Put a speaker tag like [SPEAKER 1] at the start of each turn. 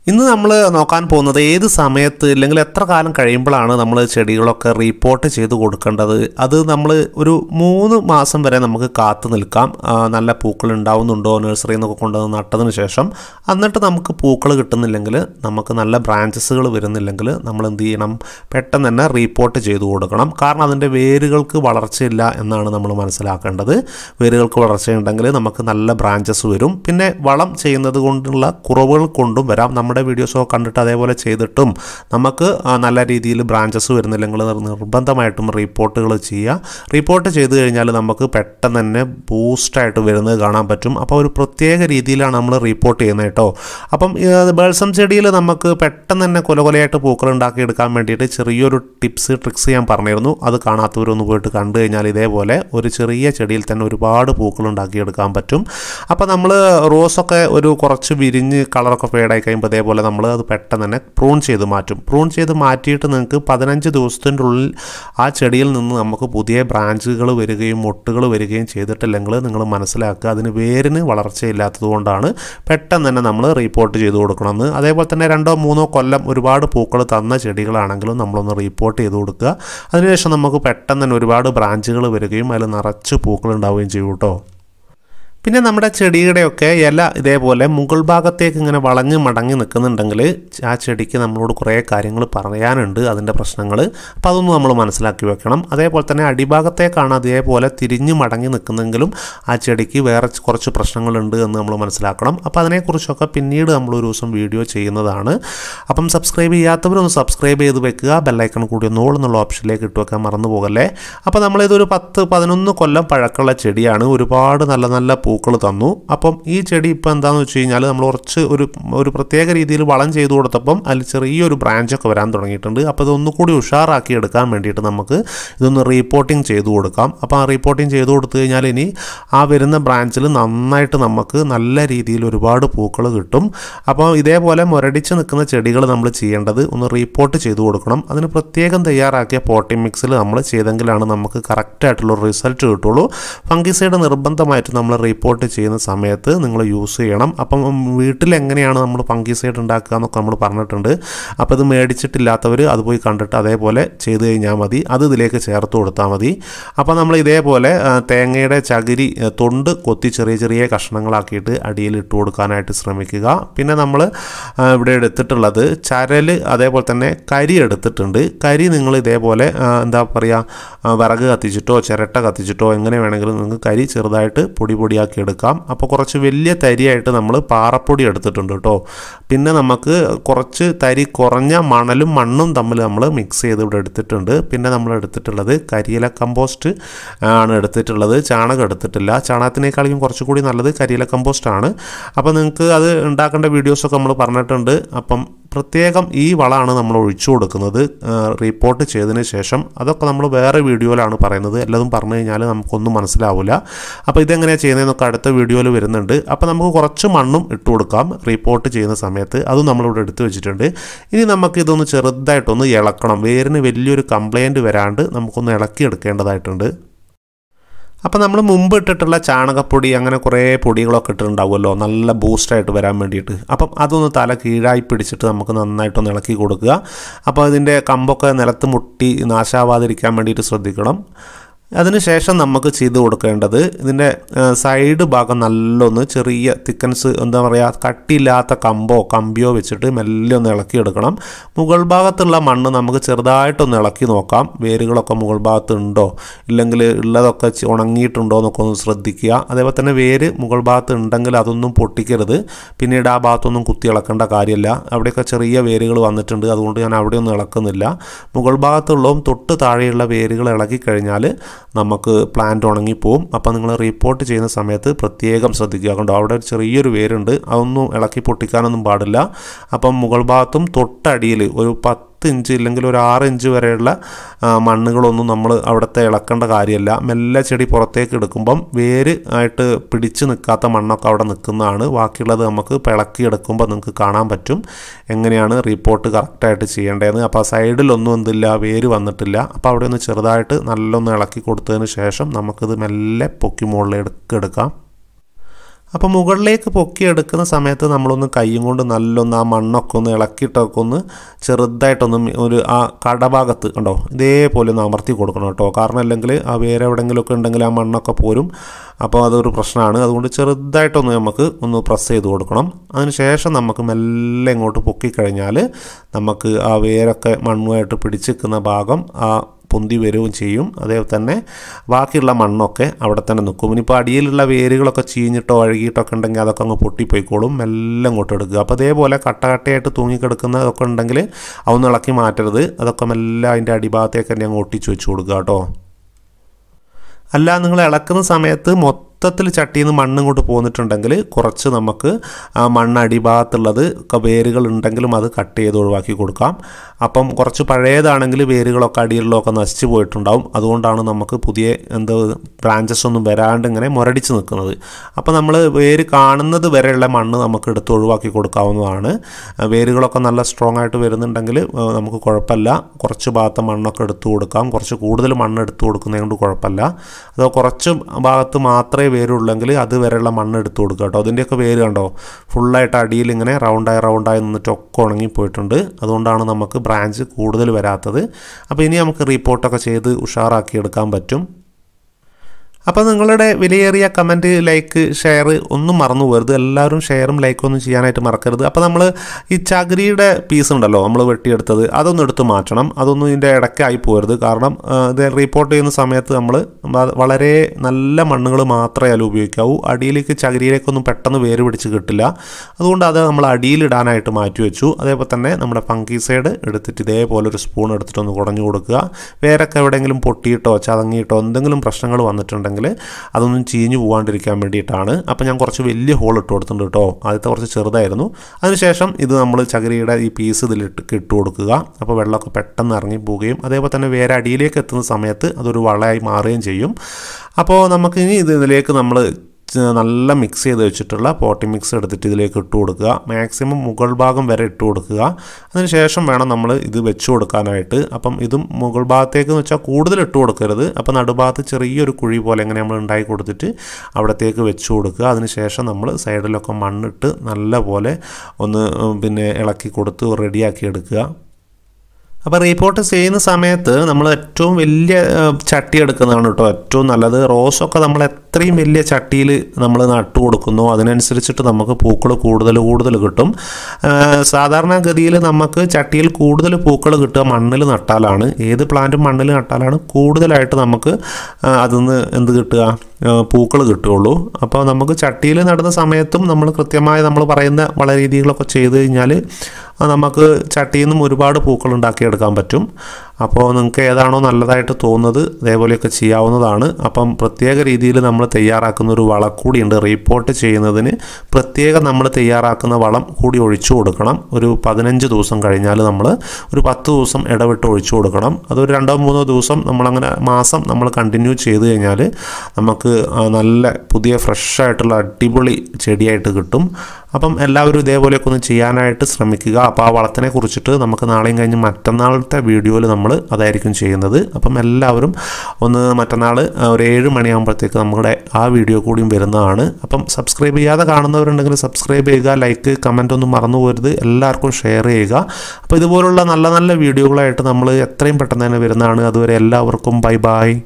[SPEAKER 1] ഇന്ന് നമ്മൾ നോക്കാൻ പോകുന്നത് ഏത് സമയത്ത് അല്ലെങ്കിൽ എത്ര കാലം കഴിയുമ്പോഴാണ് നമ്മൾ ചെടികളൊക്കെ റീപ്പോർട്ട് ചെയ്ത് കൊടുക്കേണ്ടത് അത് നമ്മൾ ഒരു മൂന്ന് മാസം വരെ നമുക്ക് കാത്തു നിൽക്കാം ആ, നല്ല പൂക്കൾ ഉണ്ടാവുന്നുണ്ടോ നഴ്സറിയിൽ നിന്നൊക്കെ കൊണ്ടുവന്ന് നട്ടതിന് ശേഷം എന്നിട്ട് നമുക്ക് പൂക്കൾ കിട്ടുന്നില്ലെങ്കിൽ നമുക്ക് നല്ല ബ്രാഞ്ചസുകൾ വരുന്നില്ലെങ്കിൽ നമ്മൾ എന്ത് ചെയ്യണം പെട്ടെന്ന് തന്നെ റീപ്പോർട്ട് ചെയ്ത് കൊടുക്കണം കാരണം അതിൻ്റെ വേരുകൾക്ക് വളർച്ചയില്ല എന്നാണ് നമ്മൾ മനസ്സിലാക്കേണ്ടത് വേരുകൾക്ക് വളർച്ചയുണ്ടെങ്കിൽ നമുക്ക് നല്ല ബ്രാഞ്ചസ് വരും പിന്നെ വളം ചെയ്യുന്നത് കൊണ്ടുള്ള കുറവുകൾ കൊണ്ടും വരാം നമ്മുടെ വീഡിയോസൊക്കെ കണ്ടിട്ട് അതേപോലെ ചെയ്തിട്ടും നമുക്ക് ആ, നല്ല രീതിയിൽ ബ്രാഞ്ചസ് വരുന്നില്ലെങ്കിൽ നിർബന്ധമായിട്ടും റിപ്പോർട്ടുകൾ ചെയ്യുക റിപ്പോർട്ട് ചെയ്ത് കഴിഞ്ഞാൽ നമുക്ക് പെട്ടെന്ന് തന്നെ ബൂസ്റ്റായിട്ട് വരുന്നത് കാണാൻ പറ്റും അപ്പോൾ ഒരു പ്രത്യേക രീതിയിലാണ് നമ്മൾ റിപ്പോർട്ട് ചെയ്യുന്നത് കേട്ടോ അപ്പം ബേൾസം ചെടിയിൽ നമുക്ക് പെട്ടെന്ന് തന്നെ കൊല കൊലയായിട്ട് പൂക്കൾ ഉണ്ടാക്കിയെടുക്കാൻ വേണ്ടിയിട്ട് ചെറിയൊരു ടിപ്സ് ട്രിക്സ് ഞാൻ പറഞ്ഞിരുന്നു അത് കാണാത്തവരൊന്ന് പോയിട്ട് കണ്ടു കഴിഞ്ഞാൽ ഇതേപോലെ ഒരു ചെറിയ ചെടിയിൽ തന്നെ ഒരുപാട് പൂക്കൾ ഉണ്ടാക്കിയെടുക്കാൻ പറ്റും അപ്പോൾ നമ്മൾ റോസൊക്കെ ഒരു കുറച്ച് വിരിഞ്ഞ് കളറൊക്കെ ഫേഡായി കഴിയുമ്പോൾ ഇതേപോലെ നമ്മൾ അത് പെട്ടെന്ന് തന്നെ പ്രൂൺ ചെയ്ത് മാറ്റും പ്രൂൺ ചെയ്ത് മാറ്റിയിട്ട് നിങ്ങൾക്ക് പതിനഞ്ച് ദിവസത്തിൻ്റെ ഉള്ളിൽ ആ ചെടിയിൽ നിന്ന് നമുക്ക് പുതിയ ബ്രാഞ്ചുകൾ വരികയും മൊട്ടുകൾ വരികയും ചെയ്തിട്ടില്ലെങ്കിൽ നിങ്ങൾ മനസ്സിലാക്കുക അതിന് വേരിന് വളർച്ചയില്ലാത്തത് കൊണ്ടാണ് പെട്ടെന്ന് തന്നെ നമ്മൾ റിപ്പോർട്ട് ചെയ്ത് കൊടുക്കണമെന്ന് അതേപോലെ തന്നെ രണ്ടോ മൂന്നോ കൊല്ലം ഒരുപാട് പൂക്കൾ തന്ന ചെടികളാണെങ്കിലും നമ്മളൊന്ന് റിപ്പോർട്ട് ചെയ്ത് കൊടുക്കുക അതിനുശേഷം നമുക്ക് പെട്ടെന്ന് തന്നെ ഒരുപാട് ബ്രാഞ്ചുകൾ വരികയും അതിൽ നിറച്ച് പൂക്കൾ ഉണ്ടാവുകയും ചെയ്യും കേട്ടോ പിന്നെ നമ്മുടെ ചെടിയുടെയൊക്കെ ഇല ഇതേപോലെ മുകൾ ഭാഗത്തേക്ക് ഇങ്ങനെ വളഞ്ഞ് മടങ്ങി നിൽക്കുന്നുണ്ടെങ്കിൽ ആ ചെടിക്ക് നമ്മളോട് കുറേ കാര്യങ്ങൾ പറയാനുണ്ട് അതിൻ്റെ പ്രശ്നങ്ങൾ അപ്പോൾ അതൊന്നും നമ്മൾ മനസ്സിലാക്കി വെക്കണം അതേപോലെ തന്നെ അടിഭാഗത്തേക്കാണ് അതേപോലെ തിരിഞ്ഞ് മടങ്ങി നിൽക്കുന്നെങ്കിലും ആ ചെടിക്ക് വേറെ കുറച്ച് പ്രശ്നങ്ങളുണ്ട് എന്ന് നമ്മൾ മനസ്സിലാക്കണം അപ്പോൾ അതിനെക്കുറിച്ചൊക്കെ പിന്നീട് നമ്മൾ ഒരു ദിവസം വീഡിയോ ചെയ്യുന്നതാണ് അപ്പം സബ്സ്ക്രൈബ് ചെയ്യാത്തവരൊന്ന് സബ്സ്ക്രൈബ് ചെയ്ത് വെക്കുക ബെല്ലൈക്കൺ കൂടി ഒന്ന് ഓൾ എന്നുള്ള ഓപ്ഷനിലേക്ക് ഇട്ട് വെക്കാൻ മറന്നു പോകല്ലേ അപ്പോൾ നമ്മളിതൊരു പത്ത് പതിനൊന്ന് കൊല്ലം പഴക്കമുള്ള ചെടിയാണ് ഒരുപാട് നല്ല നല്ല പൂക്കൾ തന്നു അപ്പം ഈ ചെടി ഇപ്പോൾ എന്താണെന്ന് വെച്ച് കഴിഞ്ഞാൽ നമ്മൾ കുറച്ച് ഒരു ഒരു പ്രത്യേക രീതിയിൽ വളം ചെയ്ത് കൊടുത്തപ്പം അതിൽ ചെറിയൊരു ബ്രാഞ്ചൊക്കെ വരാൻ തുടങ്ങിയിട്ടുണ്ട് അപ്പോൾ ഇതൊന്നുകൂടി ഉഷാറാക്കി എടുക്കാൻ വേണ്ടിയിട്ട് നമുക്ക് ഇതൊന്ന് റീപ്പോർട്ടിങ് ചെയ്ത് കൊടുക്കാം അപ്പോൾ ആ റീപ്പോർട്ടിങ് ചെയ്ത് കൊടുത്തു കഴിഞ്ഞാൽ ഇനി ആ വരുന്ന ബ്രാഞ്ചിൽ നന്നായിട്ട് നമുക്ക് നല്ല രീതിയിൽ ഒരുപാട് പൂക്കൾ കിട്ടും അപ്പോൾ ഇതേപോലെ മുരടിച്ച് നിൽക്കുന്ന ചെടികൾ നമ്മൾ ചെയ്യേണ്ടത് ഒന്ന് റീപ്പോർട്ട് ചെയ്ത് കൊടുക്കണം അതിന് പ്രത്യേകം തയ്യാറാക്കിയ പോട്ടിംഗ് മിക്സിൽ നമ്മൾ ചെയ്തെങ്കിലാണ് നമുക്ക് കറക്റ്റായിട്ടുള്ള റിസൾട്ട് കിട്ടുള്ളൂ ഫംഗിസൈഡ് നിർബന്ധമായിട്ട് നമ്മൾ റിപ്പോർട്ട് ചെയ്യുന്ന സമയത്ത് നിങ്ങൾ യൂസ് ചെയ്യണം അപ്പം വീട്ടിൽ എങ്ങനെയാണ് നമ്മൾ ഫംഗിസൈഡ് ഉണ്ടാക്കുക എന്നൊക്കെ നമ്മൾ പറഞ്ഞിട്ടുണ്ട് അപ്പോൾ ഇത് മേടിച്ചിട്ടില്ലാത്തവർ അത് പോയി കണ്ടിട്ട് അതേപോലെ ചെയ്ത് കഴിഞ്ഞാൽ മതി അത് ഇതിലേക്ക് ചേർത്ത് കൊടുത്താൽ മതി അപ്പോൾ നമ്മൾ ഇതേപോലെ ആ, തേങ്ങയുടെ ചകിരി ആ, തൊണ്ട് കൊത്തി ചെറിയ ചെറിയ കഷ്ണങ്ങളാക്കിയിട്ട് അടിയിൽ ഇട്ട് കൊടുക്കാനായിട്ട് ശ്രമിക്കുക പിന്നെ നമ്മൾ ഇവിടെ എടുത്തിട്ടുള്ളത് ചരൽ അതേപോലെ തന്നെ കരി എടുത്തിട്ടുണ്ട് കരി നിങ്ങൾ ഇതേപോലെ ആ, എന്താ പറയുക ആ, വിറക് കത്തിച്ചിട്ടോ ചിരട്ട കത്തിച്ചിട്ടോ എങ്ങനെ വേണമെങ്കിലും നിങ്ങൾക്ക് കരി ചെറുതായിട്ട് പൊടി പൊടിയാക്കി എടുക്കാം അപ്പോൾ കുറച്ച് വലിയ തരിയായിട്ട് നമ്മൾ പാറപ്പൊടി എടുത്തിട്ടുണ്ട് കേട്ടോ പിന്നെ നമുക്ക് കുറച്ച് തരി കുറഞ്ഞ മണലും മണ്ണും തമ്മിൽ നമ്മൾ മിക്സ് ചെയ്ത് ഇവിടെ എടുത്തിട്ടുണ്ട് പിന്നെ നമ്മൾ എടുത്തിട്ടുള്ളത് കരിയില കമ്പോസ്റ്റ് ആണ് എടുത്തിട്ടുള്ളത് ചാണകം എടുത്തിട്ടില്ല ചാണകത്തിനേക്കാളും കുറച്ചുകൂടി നല്ലത് കരിയില കമ്പോസ്റ്റ് ആണ് അപ്പോൾ നിങ്ങൾക്ക് അത് ഉണ്ടാക്കേണ്ട വീഡിയോസൊക്കെ നമ്മൾ പറഞ്ഞിട്ടുണ്ട് അപ്പം പ്രത്യേകം ഈ വളമാണ് നമ്മൾ ഒഴിച്ചു കൊടുക്കുന്നത് റിപ്പോർട്ട് ചെയ്തതിന് ശേഷം അതൊക്കെ നമ്മൾ വേറെ വീഡിയോയിലാണ് പറയുന്നത് എല്ലാതും പറഞ്ഞു കഴിഞ്ഞാൽ നമുക്കൊന്നും മനസ്സിലാവില്ല അപ്പോൾ ഇതെങ്ങനെയാണ് ചെയ്യുന്നതെന്നൊക്കെ അടുത്ത വീഡിയോയിൽ വരുന്നുണ്ട് അപ്പോൾ നമുക്ക് കുറച്ച് മണ്ണും ഇട്ട് കൊടുക്കാം റിപ്പോർട്ട് ചെയ്യുന്ന സമയത്ത് അതും നമ്മളിവിടെ എടുത്തു വെച്ചിട്ടുണ്ട് ഇനി നമുക്ക് ഇതൊന്ന് ചെറുതായിട്ടൊന്ന് ഇളക്കണം വേരിന് വലിയൊരു കംപ്ലൈൻറ്റ് വരാണ്ട് നമുക്കൊന്ന് ഇളക്കി എടുക്കേണ്ടതായിട്ടുണ്ട് അപ്പം നമ്മൾ മുമ്പ് ഇട്ടിട്ടുള്ള ചാണകപ്പൊടി അങ്ങനെ കുറേ പൊടികളൊക്കെ ഇട്ടിട്ടുണ്ടാവുമല്ലോ നല്ല ബൂസ്റ്റായിട്ട് വരാൻ വേണ്ടിയിട്ട് അപ്പം അതൊന്ന് തല കീഴായി പിടിച്ചിട്ട് നമുക്ക് നന്നായിട്ടൊന്ന് ഇളക്കി കൊടുക്കുക അപ്പോൾ അതിൻ്റെ കമ്പൊക്കെ നിലത്ത് മുട്ടി നാശാവാതിരിക്കാൻ വേണ്ടിയിട്ട് ശ്രദ്ധിക്കണം അതിനുശേഷം നമുക്ക് ചെയ്ത് കൊടുക്കേണ്ടത് ഇതിൻ്റെ സൈഡ് ഭാഗം നല്ലൊന്ന് ചെറിയ തിക്കൻസ് എന്താ പറയുക കട്ടിയില്ലാത്ത കമ്പോ കമ്പിയോ വെച്ചിട്ട് മെല്ലെ ഒന്ന് ഇളക്കിയെടുക്കണം മുകൾ ഭാഗത്തുള്ള മണ്ണ് നമുക്ക് ചെറുതായിട്ടൊന്ന് ഇളക്കി നോക്കാം വേരുകളൊക്കെ മുകൾ ഭാഗത്ത് ഉണ്ടോ ഇല്ലെങ്കിൽ ഉള്ളതൊക്കെ ചി- ഉണങ്ങിയിട്ടുണ്ടോ എന്നൊക്കെ ഒന്ന് ശ്രദ്ധിക്കുക അതേപോലെ തന്നെ വേര് മുകൾ ഭാഗത്ത് ഉണ്ടെങ്കിൽ അതൊന്നും പൊട്ടിക്കരുത് പിന്നീട് ആ ഭാഗത്തൊന്നും കുത്തി ഇളക്കേണ്ട കാര്യമില്ല അവിടെയൊക്കെ ചെറിയ വേരുകൾ വന്നിട്ടുണ്ട് അതുകൊണ്ട് ഞാൻ അവിടെയൊന്നും ഇളക്കുന്നില്ല മുകൾ ഭാഗത്തുള്ളതും തൊട്ട് താഴെയുള്ള വേരുകൾ ഇളക്കി കഴിഞ്ഞാൽ നമുക്ക് പ്ലാന്റ് ഉണങ്ങിപ്പോവും അപ്പോൾ നിങ്ങൾ റിപ്പോർട്ട് ചെയ്യുന്ന സമയത്ത് പ്രത്യേകം ശ്രദ്ധിക്കുക കണ്ടോ അവിടെ ഒരു ചെറിയൊരു വേരുണ്ട് അതൊന്നും ഇളക്കി പൊട്ടിക്കാനൊന്നും പാടില്ല അപ്പം മുകൾ ഭാഗത്തും തൊട്ടടിയിൽ ഒരു പത്ത് ഇഞ്ച് ഇല്ലെങ്കിൽ ഒരു ആറ് ഇഞ്ച് വരെയുള്ള ആ, മണ്ണുകളൊന്നും നമ്മൾ അവിടുത്തെ ഇളക്കേണ്ട കാര്യമല്ല മെല്ലെ ചെടി പുറത്തേക്ക് എടുക്കുമ്പം വേര് ആയിട്ട് പിടിച്ച് നിൽക്കാത്ത മണ്ണൊക്കെ അവിടെ നിൽക്കുന്നതാണ് ബാക്കിയുള്ളത് നമുക്ക് ഇപ്പോൾ ഇളക്കി എടുക്കുമ്പോൾ നിങ്ങൾക്ക് കാണാൻ പറ്റും എങ്ങനെയാണ് റിപ്പോർട്ട് കറക്റ്റായിട്ട് ചെയ്യേണ്ടതെന്ന് അപ്പോൾ ആ സൈഡിലൊന്നും എന്തില്ല വേര് വന്നിട്ടില്ല അപ്പോൾ അവിടെ ഒന്ന് ചെറുതായിട്ട് നല്ലൊന്ന് ഇളക്കി കൊടുത്തതിന് ശേഷം നമുക്കിത് മെല്ലെ പൊക്കി മുകളിലേക്ക് എടുക്കാം അപ്പോൾ മുകളിലേക്ക് പൊക്കിയെടുക്കുന്ന സമയത്ത് നമ്മളൊന്ന് കൈയും കൊണ്ട് നല്ലൊന്ന് ആ മണ്ണൊക്കെ ഒന്ന് ഇളക്കിയിട്ടൊക്കെ ഒന്ന് ചെറുതായിട്ടൊന്ന് ഒരു ആ കടഭാഗത്ത് കണ്ടോ ഇതേപോലെ ഒന്ന് അമർത്തി കൊടുക്കണം കേട്ടോ കാരണം അല്ലെങ്കിൽ ആ വേറെ എവിടെയെങ്കിലുമൊക്കെ ഉണ്ടെങ്കിൽ ആ മണ്ണൊക്കെ പോരും അപ്പോൾ അതൊരു പ്രശ്നമാണ് അതുകൊണ്ട് ചെറുതായിട്ടൊന്ന് നമുക്ക് ഒന്ന് പ്രസ് ചെയ്ത് കൊടുക്കണം അതിന് ശേഷം നമുക്ക് മെല്ലെ ഇങ്ങോട്ട് പൊക്കിക്കഴിഞ്ഞാൽ നമുക്ക് ആ വേരൊക്കെ മണ്ണുമായിട്ട് പിടിച്ചിരിക്കുന്ന ഭാഗം ആ പൊന്തി വരികയും ചെയ്യും അതേപോലെ തന്നെ ബാക്കിയുള്ള മണ്ണൊക്കെ അവിടെ തന്നെ നിൽക്കും ഇനിയിപ്പോൾ അടിയിലുള്ള വേരുകളൊക്കെ ചീഞ്ഞിട്ടോ അഴുകിയിട്ടൊക്കെ ഉണ്ടെങ്കിൽ അതൊക്കെ അങ്ങ് പൊട്ടിപ്പോയിക്കോളും മെല്ലെ അങ്ങോട്ട് എടുക്കുക അപ്പോൾ അതേപോലെ കട്ട കട്ടയായിട്ട് തൂങ്ങിക്കിടക്കുന്നതൊക്കെ ഉണ്ടെങ്കിൽ അതൊന്ന് ഇളക്കി മാറ്റരുത് അതൊക്കെ മെല്ലെ അതിൻ്റെ അടിഭാഗത്തേക്ക് തന്നെ അങ്ങ് ഒട്ടിച്ച് വെച്ച് കൊടുക്കുക കേട്ടോ അല്ല നിങ്ങൾ ഇളക്കുന്ന സമയത്ത് മൊത്തത്തിൽ ചട്ടിയിൽ നിന്ന് മണ്ണ് ഇങ്ങോട്ട് പോന്നിട്ടുണ്ടെങ്കിൽ കുറച്ച് നമുക്ക് ആ മണ്ണ് അടിഭാഗത്തുള്ളത് വേരുകൾ ഉണ്ടെങ്കിലും അത് കട്ട് ചെയ്ത് ഒഴിവാക്കി കൊടുക്കാം അപ്പം കുറച്ച് പഴയതാണെങ്കിൽ വേരുകളൊക്കെ അടിയിലൊക്കെ നശിച്ചു പോയിട്ടുണ്ടാവും അതുകൊണ്ടാണ് നമുക്ക് പുതിയ എന്ത് ബ്രാഞ്ചസ് ഒന്നും വരാണ്ട് ഇങ്ങനെ മുരടിച്ച് നിൽക്കുന്നത് അപ്പോൾ നമ്മൾ വേര് കാണുന്നത് വരെയുള്ള മണ്ണ് നമുക്ക് എടുത്ത് ഒഴിവാക്കി കൊടുക്കാവുന്നതാണ് വേരുകളൊക്കെ നല്ല സ്ട്രോങ് ആയിട്ട് വരുന്നുണ്ടെങ്കിൽ നമുക്ക് കുഴപ്പമില്ല കുറച്ച് ഭാഗത്തെ മണ്ണൊക്കെ എടുത്തു കൊടുക്കാം കുറച്ച് കൂടുതൽ മണ്ണ് എടുത്തു കൊടുക്കുന്നത് കൊണ്ട് കുഴപ്പമില്ല അതോ കുറച്ച് ഭാഗത്ത് മാത്രമേ വേരുള്ളെങ്കിൽ അത് വരെയുള്ള മണ്ണ് എടുത്തു കൊടുക്കുക കേട്ടോ അതിൻ്റെയൊക്കെ വേര് കണ്ടോ ഫുള്ളായിട്ട് അടിയിൽ ഇങ്ങനെ റൗണ്ടായി റൗണ്ടായി നിന്നിട്ട് ഒക്കെ ഉണങ്ങിപ്പോയിട്ടുണ്ട് അതുകൊണ്ടാണ് നമുക്ക് ബ്രാഞ്ച് കൂടുതൽ വരാത്തത് അപ്പോൾ ഇനി നമുക്ക് റിപ്പോർട്ടൊക്കെ ചെയ്ത് ഉഷാറാക്കി എടുക്കാൻ പറ്റും അപ്പോൾ നിങ്ങളുടെ വിലയേറിയ കമൻറ്റ് ലൈക്ക് ഷെയർ ഒന്നും മറന്നു പോകരുത് എല്ലാവരും ഷെയറും ലൈക്കും ഒന്നും ചെയ്യാനായിട്ട് മറക്കരുത് അപ്പോൾ നമ്മൾ ഈ ചകിരിയുടെ പീസ് ഉണ്ടല്ലോ നമ്മൾ വെട്ടിയെടുത്തത് അതൊന്നും എടുത്ത് മാറ്റണം അതൊന്നും ഇതിൻ്റെ ഇടയ്ക്കായി പോകരുത് കാരണം ഇത് റിപ്പോർട്ട് ചെയ്യുന്ന സമയത്ത് നമ്മൾ വളരെ നല്ല മണ്ണുകൾ മാത്രമേ അതിൽ ഉപയോഗിക്കാവൂ അടിയിലേക്ക് ചകിരിയിലേക്കൊന്നും പെട്ടെന്ന് വേര് പിടിച്ച് കിട്ടില്ല അതുകൊണ്ട് അത് നമ്മൾ അടിയിലിടാനായിട്ട് മാറ്റി വെച്ചു അതേപോലെ തന്നെ നമ്മുടെ ഫംഗീസൈഡ് എടുത്തിട്ട് ഇതേപോലെ ഒരു സ്പൂൺ എടുത്തിട്ടൊന്ന് കുടഞ്ഞു കൊടുക്കുക വേരൊക്കെ എവിടെയെങ്കിലും പൊട്ടിയിട്ടോ ചതങ്ങിയിട്ടോ എന്തെങ്കിലും പ്രശ്നങ്ങൾ വന്നിട്ടുണ്ടെങ്കിൽ ഉണ്ടെങ്കിൽ അതൊന്നും ചീഞ്ഞു പോകാണ്ടിരിക്കാൻ വേണ്ടിയിട്ടാണ് അപ്പോൾ ഞാൻ കുറച്ച് വലിയ ഹോൾ ഇട്ട് കൊടുത്തിട്ടുണ്ട് കേട്ടോ ആദ്യത്തെ കുറച്ച് ചെറുതായിരുന്നു അതിനുശേഷം ഇത് നമ്മൾ ചകിരിയുടെ ഈ പീസ് ഇതിലിട്ട് ഇട്ട് കൊടുക്കുക അപ്പോൾ വെള്ളമൊക്കെ പെട്ടെന്ന് ഇറങ്ങി പോവുകയും അതേപോലെ തന്നെ വേറെ അടിയിലേക്ക് എത്തുന്ന സമയത്ത് അതൊരു വളമായി മാറുകയും ചെയ്യും അപ്പോൾ നമുക്കിനി ഇത് ഇതിലേക്ക് നമ്മൾ നല്ല മിക്സ് ചെയ്ത് വെച്ചിട്ടുള്ള പോട്ടി മിക്സ് എടുത്തിട്ട് ഇതിലേക്ക് ഇട്ട് കൊടുക്കുക മാക്സിമം മുകൾ ഭാഗം വരെ ഇട്ട് കൊടുക്കുക അതിനുശേഷം വേണം നമ്മൾ ഇത് വെച്ച് കൊടുക്കാനായിട്ട് അപ്പം ഇതും മുകൾ ഭാഗത്തേക്ക് എന്ന് വെച്ചാൽ കൂടുതൽ ഇട്ട് കൊടുക്കരുത് അപ്പം നടുഭാഗത്ത് ചെറിയൊരു കുഴി പോലെ എങ്ങനെ നമ്മൾ ഉണ്ടാക്കി കൊടുത്തിട്ട് അവിടത്തേക്ക് വെച്ച് കൊടുക്കുക അതിനുശേഷം നമ്മൾ സൈഡിലൊക്കെ മണ്ണിട്ട് നല്ല പോലെ ഒന്ന് പിന്നെ ഇളക്കി കൊടുത്ത് റെഡിയാക്കി എടുക്കുക അപ്പോൾ റിപ്പോർട്ട് ചെയ്യുന്ന സമയത്ത് നമ്മൾ ഏറ്റവും വലിയ ചട്ടി എടുക്കുന്നതാണ് കേട്ടോ ഏറ്റവും നല്ലത് റോസൊക്കെ നമ്മൾ എത്രയും വലിയ ചട്ടിയിൽ നമ്മൾ നട്ടു കൊടുക്കുന്നു അതിനനുസരിച്ചിട്ട് നമുക്ക് പൂക്കൾ കൂടുതൽ കൂടുതൽ കിട്ടും സാധാരണഗതിയിൽ നമുക്ക് ചട്ടിയിൽ കൂടുതൽ പൂക്കൾ കിട്ടുക മണ്ണിൽ നട്ടാലാണ് ഏത് പ്ലാന്റും മണ്ണിൽ നട്ടാലാണ് കൂടുതലായിട്ട് നമുക്ക് അതിൽ നിന്ന് എന്ത് കിട്ടുക പൂക്കൾ കിട്ടുകയുള്ളൂ അപ്പോൾ നമുക്ക് ചട്ടിയിൽ നടുന്ന സമയത്തും നമ്മൾ കൃത്യമായി നമ്മൾ പറയുന്ന വള രീതികളൊക്കെ ചെയ്ത് കഴിഞ്ഞാൽ നമുക്ക് ചട്ടിയിൽ നിന്നും ഒരുപാട് പൂക്കൾ ഉണ്ടാക്കിയെടുക്കാൻ പറ്റും അപ്പോൾ നിങ്ങൾക്ക് ഏതാണോ നല്ലതായിട്ട് തോന്നുന്നത് അതേപോലെയൊക്കെ ചെയ്യാവുന്നതാണ് അപ്പം പ്രത്യേക രീതിയിൽ നമ്മൾ തയ്യാറാക്കുന്ന ഒരു വളം കൂടിയുണ്ട് റിപ്പോർട്ട് ചെയ്യുന്നതിന് പ്രത്യേകം നമ്മൾ തയ്യാറാക്കുന്ന വളം കൂടി ഒഴിച്ചു കൊടുക്കണം ഒരു പതിനഞ്ച് ദിവസം കഴിഞ്ഞാൽ നമ്മൾ ഒരു പത്ത് ദിവസം ഇടവിട്ട് ഒഴിച്ചു കൊടുക്കണം അതൊരു രണ്ടോ മൂന്നോ ദിവസം നമ്മളങ്ങനെ മാസം നമ്മൾ കണ്ടിന്യൂ ചെയ്ത് കഴിഞ്ഞാൽ നമുക്ക് നല്ല പുതിയ ഫ്രഷ് ആയിട്ടുള്ള അടിപൊളി ചെടിയായിട്ട് കിട്ടും അപ്പം എല്ലാവരും ഇതേപോലെയൊക്കെ ഒന്ന് ചെയ്യാനായിട്ട് ശ്രമിക്കുക അപ്പോൾ ആ വളത്തിനെ കുറിച്ചിട്ട് നമുക്ക് നാളെയും കഴിഞ്ഞ് മറ്റന്നാളത്തെ വീഡിയോയിൽ നമ്മൾ അതായിരിക്കും ചെയ്യുന്നത് അപ്പം എല്ലാവരും ഒന്ന് മറ്റന്നാൾ ഒരു ഏഴ് മണിയാകുമ്പോഴത്തേക്ക് നമ്മുടെ ആ വീഡിയോ കൂടിയും വരുന്നതാണ് അപ്പം സബ്സ്ക്രൈബ് ചെയ്യാതെ കാണുന്നവരുണ്ടെങ്കിൽ സബ്സ്ക്രൈബ് ചെയ്യുക ലൈക്ക് കമൻ്റ് ഒന്നും മറന്നു പോരുത് എല്ലാവർക്കും ഷെയർ ചെയ്യുക അപ്പോൾ ഇതുപോലുള്ള നല്ല നല്ല വീഡിയോകളായിട്ട് നമ്മൾ എത്രയും പെട്ടെന്ന് തന്നെ വരുന്നതാണ് അതുവരെ എല്ലാവർക്കും ബൈ ബൈ